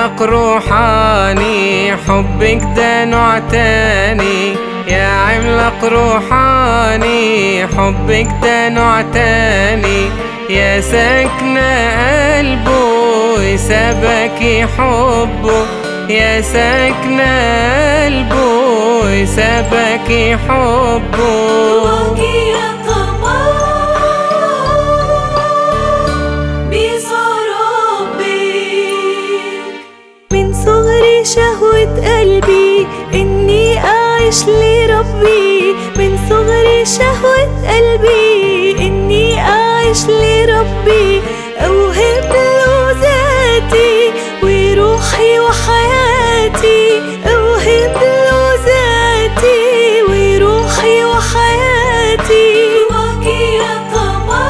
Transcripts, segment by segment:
عملاق روحاني حبك ده نوع تاني يا عملاق روحاني حبك ده نوع تاني يا ساكنة قلبه يسبك حبه يا ساكنة قلبه يسبك حبه واقي الطمع بصرابك من صغري شهوة قلبي إني أعيش لربي من صغري شهوة قلبي إني أعيش لربي أوهب له ذاتي وروحي وحياتي أوهب له ذاتي وروحي وحياتي واقي الطمع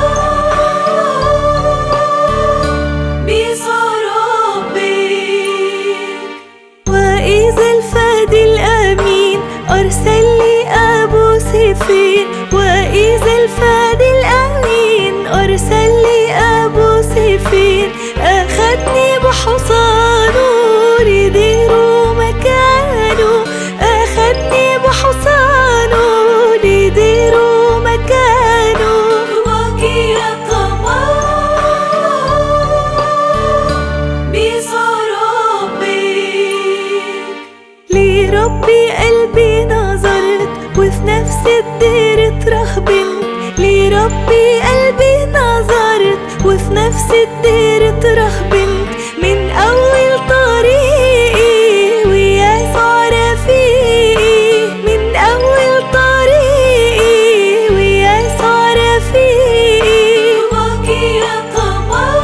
بصرابك وإذا الفادي الأمين أرسل لي أبو سفين وإذا الفادي الأمين أرسل لي أبو سفين أخدني بحصانه لديروا مكانه أخدني بحصانه لديروا مكانه واقي الطمع بصرابك لربي قلبي نظرت وفي نفس الدير اترهبنت لربي قلبي نظرت وفي نفس الدير اترهبنت من أول طريقي ويسوع رفيقي من أول طريقي ويسوع رفيقي واقي الطمع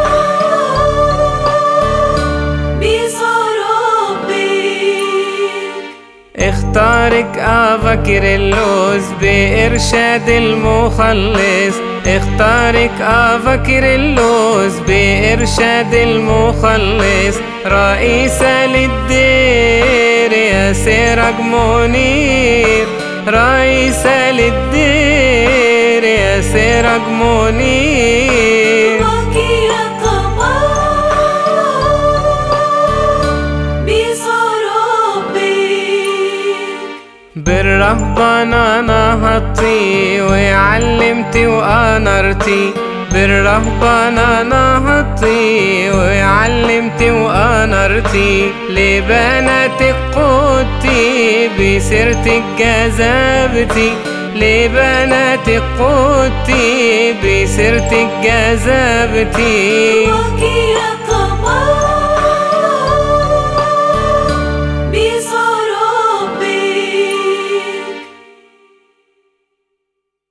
بصرابك اختارك افكر اللوز بإرشاد المخلص اختارك افكر اللوز بإرشاد المخلص رئيسة للدير يا سراج منير رئيسة للدير يا سراج منير واقي الطمع بصرابك بالرهبنة نهضتي وعلمتي وأنرتي بالرهبنة نهضتي وعلمتي وأنرتي لبناتك قدتي بسيرتك جذبتي لبناتك قدتي بسيرتك جذبتي واقي